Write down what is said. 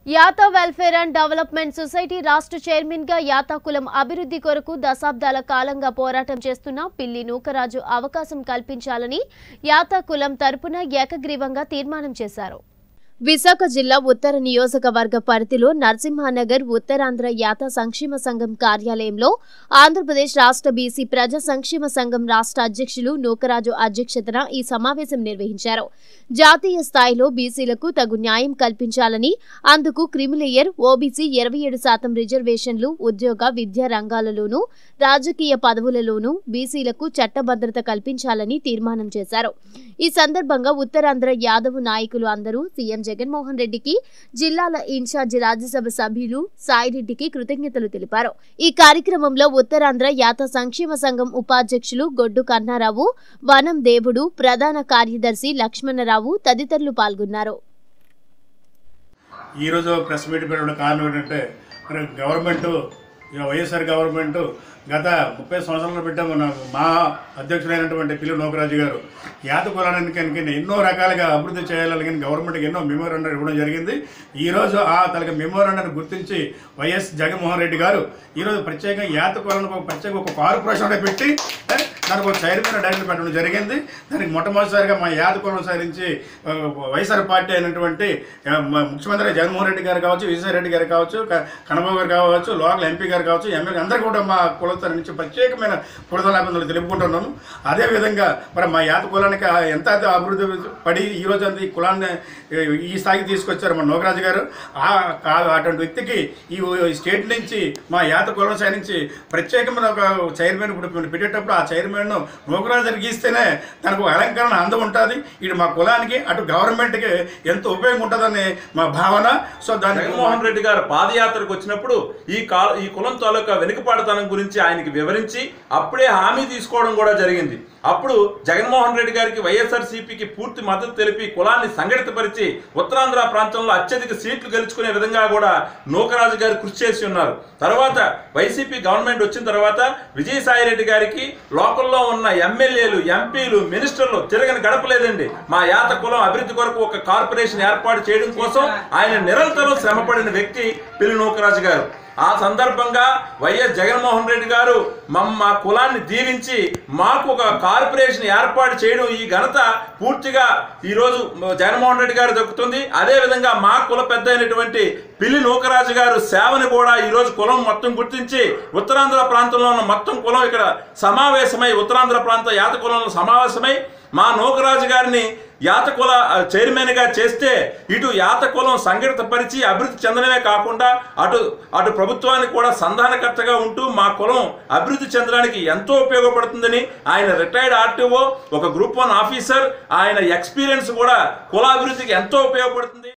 యాతా welfare and development society రాష్ట్ర chairman గా యాతా కులం అభివృద్ధి కొరకు దశాబ్దాల కాలంగా పోరాటం చేస్తున్న పిల్లి నూకరాజు అవకాశం కల్పించాలని యాతా కులం తరపున ఏకగ్రీవంగా తీర్మానం చేశారు విశాఖ జిల్లా ఉత్తర నియోజకవర్గ పరిధిలో నరసింహానగర్ ఉత్తరాంధ్ర యాత సంక్షేమ సంఘం కార్యాలయంలో ఆంధ్రప్రదేశ్ రాష్ట్ర బీసీ ప్రజా సంక్షేమ సంఘం రాష్ట్ర అధ్యక్షులు నూకరాజు అధ్యక్షతన ఈ సమావేశం నిర్వహించారు జాతీయ స్థాయిలో బీసీలకు తగు న్యాయం కల్పించాలని అందుకు క్రిమిలేయర్ ఓబీసీ ఇరవై ఏడు శాతం రిజర్వేషన్లు ఉద్యోగ విద్యా రంగాలలోనూ రాజకీయ పదవులలోనూ బీసీలకు చట్టభద్రత కల్పించాలని తీర్మానం చేశారు ఈ సందర్భంగా ఉత్తరాంధ్ర యాదవ్ నాయకులు అందరూ సీఎం జగన్మోహన్ రెడ్డికి జిల్లాల ఇన్ఛార్జి రాజ్యసభ సభ్యులు సాయిరెడ్డికి కృతజ్ఞతలు తెలిపారు ఈ కార్యక్రమంలో ఉత్తరాంధ్ర యాత సంక్షేమ సంఘం ఉపాధ్యక్షులు గొడ్డు కన్నారావు వనం దేవుడు ప్రధాన కార్యదర్శి లక్ష్మణరావు తదితరులు పాల్గొన్నారు ఈరోజు ప్రెస్ మీట్ పెట్టడం కారణం ఏంటంటే మరి గవర్నమెంట్ ఇక వైఎస్ఆర్ గవర్నమెంట్ గత ముప్పై సంవత్సరాలు పెట్టాము మన మా అధ్యక్షుడైనటువంటి పిల్లి నోకరాజు గారు యాత కులానికి కనుక ఎన్నో రకాలుగా అభివృద్ధి చేయాలని కానీ గవర్నమెంట్కి ఎన్నో మెమోరాండం ఇవ్వడం జరిగింది ఈరోజు ఆ తనకి మెమోరాండాన్ని గుర్తించి వైఎస్ జగన్మోహన్ రెడ్డి గారు ఈరోజు ప్రత్యేకంగా యాత కులానికి ఒక ప్రత్యేక ఒక కార్పొరేషన్ ఒకటి పెట్టి ఏ, దానికి ఒక చైర్మన్ డైరెక్టర్ పెట్టడం జరిగింది దానికి మొట్టమొదటిసారిగా మా యాద కులం సారించి ఆ, వైఎస్ఆర్ పార్టీ అయినటువంటి ఆ, మా ముఖ్యమంత్రి జగన్మోహన్ రెడ్డి గారు కావచ్చు విజయసాయి రెడ్డి గారు కావచ్చు క- కన్నబాబు గారు కావచ్చు లోకల్ ఎంపీ గారు కావచ్చు ఎమ్మెల్యే అందరూ కూడా మా కులత నుంచి ప్రత్యేకమైన కృతజ్ఞతలు తెలుపుకుంటున్నాను అదేవిధంగా మరి మా యాత కులానికి ఆ ఎంత అయితే అభివృద్ధి పడి ఈ రోజు అంతా ఈ కులాన్ని ఏ, ఈ స్థాయికి తీసుకొచ్చారు మన నోకరాజు గారు ఆ కా- అటువంటి వ్యక్తికి ఈ ఈ స్టేట్ నుంచి మా యాత కులం సైడ్ నుంచి ప్రత్యేకమైన ఒక చైర్మన్ ఇప్పుడు పెట్టేటప్పుడు ఆ చైర్మన్ నోకరాజు గారికి ఇస్తేనే తనకు అలంకరణ అందం ఉంటుంది ఇటు మా కులానికి అటు గవర్నమెంట్కి ఎంతో ఉపయోగం ఉంటుందని మా భావన సో దానికి జగన్మోహన్ రెడ్డి గారు పాదయాత్రకు వచ్చినప్పుడు ఈ కాల ఈ కులం తాలూకా వెనుకపాటుతనం గురించి ఆయనకి వివరించి అప్పుడే హామీ తీసుకోవడం కూడా జరిగింది అప్పుడు జగన్మోహన్ రెడ్డి గారికి వైఎస్ఆర్సీపీకి పూర్తి మద్దతు తెలిపి కులాన్ని సంఘటితపరిచి ఉత్తరాంధ్ర ప్రాంతంలో అత్యధిక సీట్లు గెలుచుకునే విధంగా కూడా నూకరాజు గారు కృషి చేసి ఉన్నారు తర్వాత వైసీపీ గవర్నమెంట్ వచ్చిన తర్వాత విజయసాయి రెడ్డి గారికి లోకల్లో ఉన్న ఎమ్మెల్యేలు ఎంపీలు మినిస్టర్లు తిరగని గడపలేదండి మా యాత కులం అభివృద్ధి కొరకు ఒక కార్పొరేషన్ ఏర్పాటు చేయడం కోసం ఆయన నిరంతరం శ్రమపడిన వ్యక్తి పిల్లి నూకరాజు గారు ఆ సందర్భంగా వైఎస్ జగన్మోహన్ రెడ్డి గారు మమ్మ మా కులాన్ని దీవించి మాకు ఒక కార్పొరేషన్ ఏర్పాటు చేయడం ఈ ఘనత పూర్తిగా ఈరోజు జగన్మోహన్ రెడ్డి గారు దక్కుతుంది అదేవిధంగా మా కుల పెద్ద అయినటువంటి పిల్లి నూకరాజు గారు సేవని కూడా ఈరోజు కులం మొత్తం గుర్తించి ఉత్తరాంధ్ర ప్రాంతంలో ఉన్న మొత్తం కులం ఇక్కడ సమావేశమై ఉత్తరాంధ్ర ప్రాంత యాత కులంలో సమావేశమై మా నూకరాజు గారిని యాతకుల చైర్మన్గా చేస్తే ఇటు యాతకులం సంఘటితపరిచి అభివృద్ధి చెందడమే కాకుండా అటు అటు ప్రభుత్వానికి కూడా సంధానకర్తగా ఉంటూ మా కులం అభివృద్ధి చెందడానికి ఎంతో ఉపయోగపడుతుందని ఆయన రిటైర్డ్ ఆర్టీఓ ఒక గ్రూప్ వన్ ఆఫీసర్ ఆయన ఎక్స్పీరియన్స్ కూడా కులాభివృద్ధికి ఎంతో ఉపయోగపడుతుంది